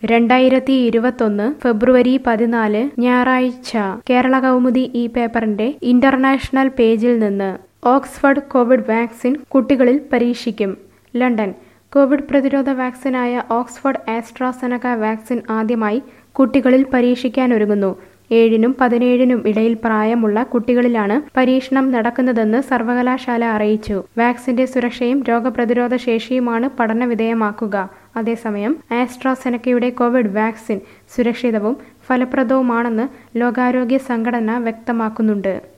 രണ്ടായിരത്തി ഇരുപത്തൊന്ന് ഫെബ്രുവരി പതിനാല് ഞായറാഴ്ച കേരള കൗമുദി ഈ പേപ്പറിന്റെ ഇന്റർനാഷണൽ പേജിൽ നിന്ന് ഓക്സ്ഫർഡ് കോവിഡ് വാക്സിൻ കുട്ടികളിൽ പരീക്ഷിക്കും ലണ്ടൻ കോവിഡ് പ്രതിരോധ വാക്സിനായ ഓക്സ്ഫർഡ് ആസ്ട്രാസെനക വാക്സിൻ ആദ്യമായി കുട്ടികളിൽ പരീക്ഷിക്കാനൊരുങ്ങുന്നു ഏഴിനും പതിനേഴിനും ഇടയിൽ പ്രായമുള്ള കുട്ടികളിലാണ് പരീക്ഷണം നടക്കുന്നതെന്ന് സർവകലാശാല അറിയിച്ചു വാക്സിന്റെ സുരക്ഷയും രോഗപ്രതിരോധ ശേഷിയുമാണ് പഠന വിധേയമാക്കുക അതേസമയം ആസ്ട്രാസെനക്കയുടെ കോവിഡ് വാക്സിൻ സുരക്ഷിതവും ഫലപ്രദവുമാണെന്ന് ലോകാരോഗ്യ സംഘടന വ്യക്തമാക്കുന്നുണ്ട്